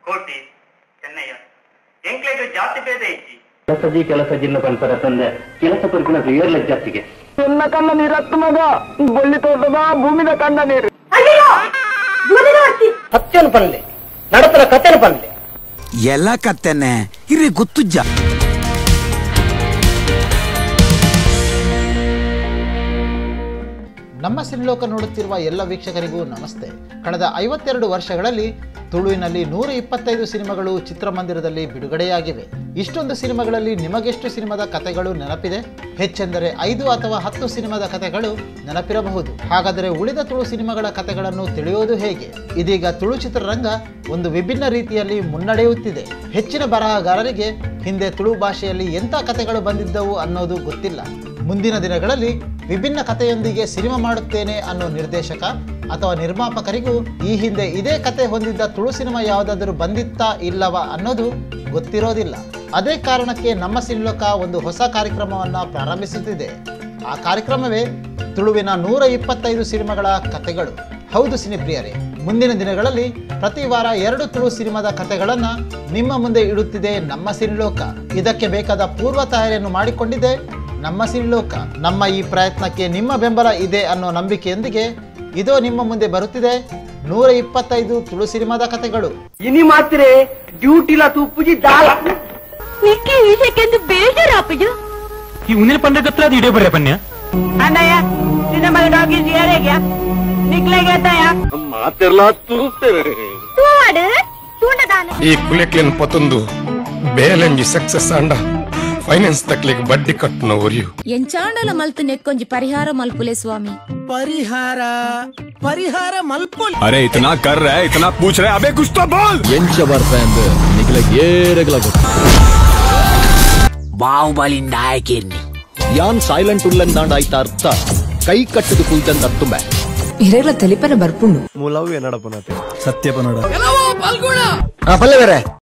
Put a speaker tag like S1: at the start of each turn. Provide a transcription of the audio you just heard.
S1: ಕೋಟಿ ಚೆನ್ನಯ್ಯ ಎಂಕ್ಲೆಗ್ ಜಾತಿ ಭೇದ ಇಜ್ಜಿ
S2: ಕೆಲಸಜಿ ಕೆಲಸ ಜಿನ್ನ ಪಂಪರ ತಂದೆ ಕೆಲಸ ಪಂಪಿನ ಏರ್ಲ ಜಾತಿಗೆ
S3: చిన్న కన్న నీరు రక్తమగా బొల్లి తోటదా భూమిద కన్న నీరు
S2: ಸತ್ಯನ ಪನ್ಲೆ ನಡತನ ಕಥೆನ ಪನ್ಲೆ
S4: ಎಲ್ಲ ಕತ್ತೆನೆ ಇರಿ ಗೊತ್ತುಜ್ಜ
S5: ನಮ್ಮ ಸಿನಿಲೋಕ ನೋಡುತ್ತಿರುವ ಎಲ್ಲ ವೀಕ್ಷಕರಿಗೂ ನಮಸ್ತೆ ಕಳೆದ ಐವತ್ತೆರಡು ವರ್ಷಗಳಲ್ಲಿ ತುಳುವಿನಲ್ಲಿ ನೂರ ಇಪ್ಪತ್ತೈದು ಸಿನಿಮಾಗಳು ಚಿತ್ರಮಂದಿರದಲ್ಲಿ ಬಿಡುಗಡೆಯಾಗಿವೆ ಇಷ್ಟೊಂದು ಸಿನಿಮಾಗಳಲ್ಲಿ ನಿಮಗೆಷ್ಟು ಸಿನಿಮಾದ ಕಥೆಗಳು ನೆನಪಿದೆ ಹೆಚ್ಚೆಂದರೆ ಐದು ಅಥವಾ ಹತ್ತು ಸಿನಿಮಾದ ಕಥೆಗಳು ನೆನಪಿರಬಹುದು ಹಾಗಾದರೆ ಉಳಿದ ತುಳು ಸಿನಿಮಾಗಳ ಕಥೆಗಳನ್ನು ತಿಳಿಯೋದು ಹೇಗೆ ಇದೀಗ ತುಳು ಚಿತ್ರರಂಗ ಒಂದು ವಿಭಿನ್ನ ರೀತಿಯಲ್ಲಿ ಮುನ್ನಡೆಯುತ್ತಿದೆ ಹೆಚ್ಚಿನ ಬರಹಗಾರರಿಗೆ ಹಿಂದೆ ತುಳು ಭಾಷೆಯಲ್ಲಿ ಎಂಥ ಕಥೆಗಳು ಬಂದಿದ್ದವು ಅನ್ನೋದು ಗೊತ್ತಿಲ್ಲ ಮುಂದಿನ ದಿನಗಳಲ್ಲಿ ವಿಭಿನ್ನ ಕಥೆಯೊಂದಿಗೆ ಸಿನಿಮಾ ಮಾಡುತ್ತೇನೆ ಅನ್ನೋ ನಿರ್ದೇಶಕ ಅಥವಾ ನಿರ್ಮಾಪಕರಿಗೂ ಈ ಹಿಂದೆ ಇದೇ ಕತೆ ಹೊಂದಿದ್ದ ತುಳು ಸಿನಿಮಾ ಯಾವುದಾದರೂ ಬಂದಿತ್ತಾ ಇಲ್ಲವಾ ಅನ್ನೋದು ಗೊತ್ತಿರೋದಿಲ್ಲ ಅದೇ ಕಾರಣಕ್ಕೆ ನಮ್ಮ ಸಿನಿಲೋಕ ಒಂದು ಹೊಸ ಕಾರ್ಯಕ್ರಮವನ್ನು ಪ್ರಾರಂಭಿಸುತ್ತಿದೆ ಆ ಕಾರ್ಯಕ್ರಮವೇ ತುಳುವಿನ ನೂರ ಇಪ್ಪತ್ತೈದು ಸಿನಿಮಾಗಳ ಕಥೆಗಳು ಹೌದು ಸಿನಿಪ್ರಿಯರೇ ಮುಂದಿನ ದಿನಗಳಲ್ಲಿ ಪ್ರತಿ ವಾರ ಎರಡು ತುಳು ಸಿನಿಮಾದ ಕಥೆಗಳನ್ನು ನಿಮ್ಮ ಮುಂದೆ ಇಡುತ್ತಿದೆ ನಮ್ಮ ಸಿನಿಲೋಕ ಇದಕ್ಕೆ ಬೇಕಾದ ಪೂರ್ವ ತಯಾರಿಯನ್ನು ಮಾಡಿಕೊಂಡಿದೆ ನಮ್ಮ ಸಿನಿಲೋಕ ನಮ್ಮ ಈ ಪ್ರಯತ್ನಕ್ಕೆ ನಿಮ್ಮ ಬೆಂಬಲ ಇದೆ ಅನ್ನೋ ನಂಬಿಕೆಯೊಂದಿಗೆ ಇದೋ ನಿಮ್ಮ ಮುಂದೆ ಬರುತ್ತಿದೆ ನೂರ ಇಪ್ಪತ್ತೈದು ತುಳು ಸಿನಿಮಾದ ಕಥೆಗಳು
S2: ಇನಿ ಮಾತ್ರೆ ಡ್ಯೂಟಿಲ ತುಪ್ಪುಜಿ ದಾಲ
S6: ನಿಕ್ಕೆ ವಿಷಯಕ್ಕೆಂದು ಬೇಜಾರಾಪಯ್ಯ
S7: ಈ ಉನ್ನಿನ ಪಂಡಗತ್ರ ಅದು ಇಡೇ ಬರ್ರೆ ಪನ್ಯ
S6: ಅಣ್ಣಯ್ಯ ಸಿನಿಮಾ ಡಾಗಿ ಯಾರಿಗೆ ನಿಕ್ಲೆಗೆ ಅತ್ತಯ್ಯ
S2: ಮಾತೆಲ್ಲ ತುರುತ್ತೇವೆ
S6: ತೂವಾಡು ತೂಂಡದಾನ
S8: ಈ ಕುಲೆಕ್ಲೆನ್ ಪತೊಂದು ಬೇಲೆಂಜಿ ಸಕ್ಸಸ್ ಅಂಡ ಫೈನಾನ್ಸ್ ತಕ್ಲಿಗೆ ಬಡ್ಡಿ ಕಟ್ಟುನ ಒರಿಯು
S9: ಎಂಚಾಂಡಲ ಮಲ್ತು ನೆಕ್ಕೊಂಜಿ ಪರಿಹಾರ ಮಲ್ಪುಲೆ ಸ್ವಾಮಿ
S4: ಪರಿಹಾರ ಪರಿಹಾರ ಮಲ್ಪ
S8: ಅರೆ ಇತನಾ ಕರ್ ರಹೆ ಇತನಾ ಪೂछ ರಹೆ ಅಬೆ ಕುछ तो बोल
S10: ಎಂಚ ಬರ್ತಾ ಅಂದ್ ನಿಖಿಲ ಏರಗಲ ಗೊತ್ತು
S4: ಬಾಹುಬಲಿ ನಾಯಕೇರ್ನಿ
S10: ಯಾನ್ ಸೈಲೆಂಟ್ ಉಲ್ಲನ್ ದಾಂಡ ಆಯ್ತ ಅರ್ಥ ಕೈ ಕಟ್ಟದು ಕುಲ್ತಂದ ಅರ್ತುಂಬೆ
S9: ಇರೆಗ್ಲ ತಲಿಪನ ಬರ್ಪುಂಡು
S10: ಸತ್ಯ ಪನ್ನಡ
S4: ಪಲ್ಲವರೇ